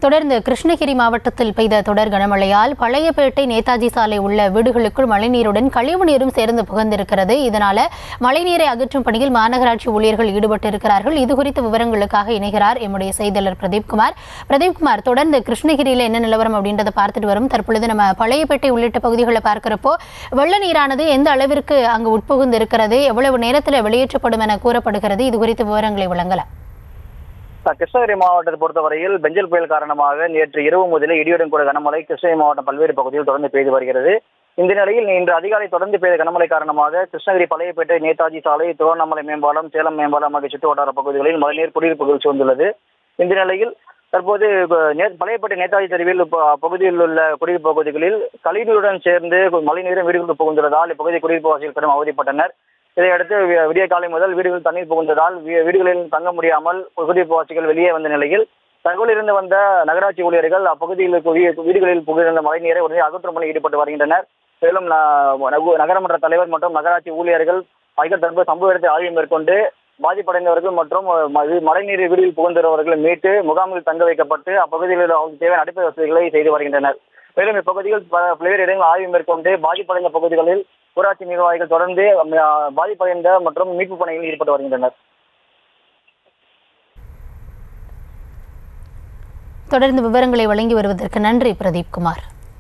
தொடர்ந்து கிருஷ்ணகிரி மாவட்டத்தில் பெய்த தொடர் கனமழையால் பழையபேட்டை நேதாஜி சாலை உள்ள வீடுகளுக்குள் மழைநீருடன் கழிவு நீரும் சேர்ந்து புகுந்திருக்கிறது இதனால மழைநீரை அகற்றும் பணியில் மாநகராட்சி ஊழியர்கள் ஈடுபட்டிருக்கிறார்கள் இது குறித்த விவரங்களுக்காக இணைகிறார் எம்முடைய செய்தியாளர் பிரதீப்குமார் பிரதீப்குமார் தொடர்ந்து கிருஷ்ணகிரியில் என்ன நிலவரம் அப்படின்றத பார்த்துட்டு வரும் தற்பொழுது நம்ம பழையபேட்டை உள்ளிட்ட பகுதிகளை பார்க்கிறப்போ வெள்ள நீரானது எந்த அளவிற்கு அங்கு உட்புகுந்து இருக்கிறது எவ்வளவு நேரத்தில் வெளியேற்றப்படும் என கூறப்படுகிறது இது குறித்த விவரங்களை வழங்கலாம் கிருஷ்ணகிரி மாவட்டத்தை பொறுத்தவரையில் பெஞ்சல் புயல் காரணமாக நேற்று இரவு முதலே இடியுடன் கூட கனமழை கிருஷ்ணகிரி மாவட்டம் பல்வேறு பகுதியில் தொடர்ந்து பெய்து வருகிறது இந்த நிலையில் இன்று அதிகாலை தொடர்ந்து பெய்த கனமழை காரணமாக கிருஷ்ணகிரி பழையப்பேட்டை நேதாஜி சாலை திருவண்ணாமலை மேம்பாலம் சேலம் மேம்பாலம் ஆகிய சுற்று வட்டார பகுதிகளில் மழைநீர் குடியிருப்புகள் சூழ்ந்துள்ளது இந்த நிலையில் தற்போது நே- பழையப்பேட்டை நேதாஜி தெருவில் ப- பகுதியில் உள்ள குடியிருப்பு பகுதிகளில் கழிவுடன் சேர்ந்து மழைநீரும் வீடுகளுக்கு புகுந்துள்ளதால் இப்பகுதி குடியிருப்பு வாசிகள் கடும் அவதிப்பட்டனர் இதையடுத்து வி- விடிய காலை முதல் வீடுகளில் தண்ணீர் புகுந்ததால் வீ- வீடுகளில் தங்க முடியாமல் குடியிருப்பு வாசிகள் வெளியே வந்த நிலையில் தகவல் இருந்து வந்த நகராட்சி ஊழியர்கள் அப்பகுதியில் இருக்க வீ- வீடுகளில் புகுந்த மழைநீரை உடனே அகற்றும் பணியில் ஈடுபட்டு வருகின்றனர் மேலும் ந- நகு- நகரமன்ற தலைவர் மற்றும் நகராட்சி ஊழியர்கள் ஆகியோர் தற்போது சம்பவ இடத்தை ஆய்வு மேற்கொண்டு பாதிப்படைந்தவர்கள் மற்றும் ம- இது மழைநீர் வீடுகளில் புகுந்தவர்களை மீட்டு முகாமில் தங்க வைக்கப்பட்டு அப்பகுதியில் அவர்களுக்கு தேவையான அடிப்படை வசதிகளை செய்து வருகின்றனர் மேலும் இப்பகுதியில் ப- பல்வேறு இடங்களில் ஆய்வு மேற்கொண்டு பாதிப்படைந்த பகுதிகளில் ஊராட்சி நிர்வாகிகள் தொடர்ந்து அ, பாதிப்படைந்த மற்றும் மீட்பு பணிகளில் ஈடுபட்டு வருகின்றனர் தொடர்ந்து விவரங்களை வழங்கி வருவதற்கு நன்றி பிரதீப்குமார்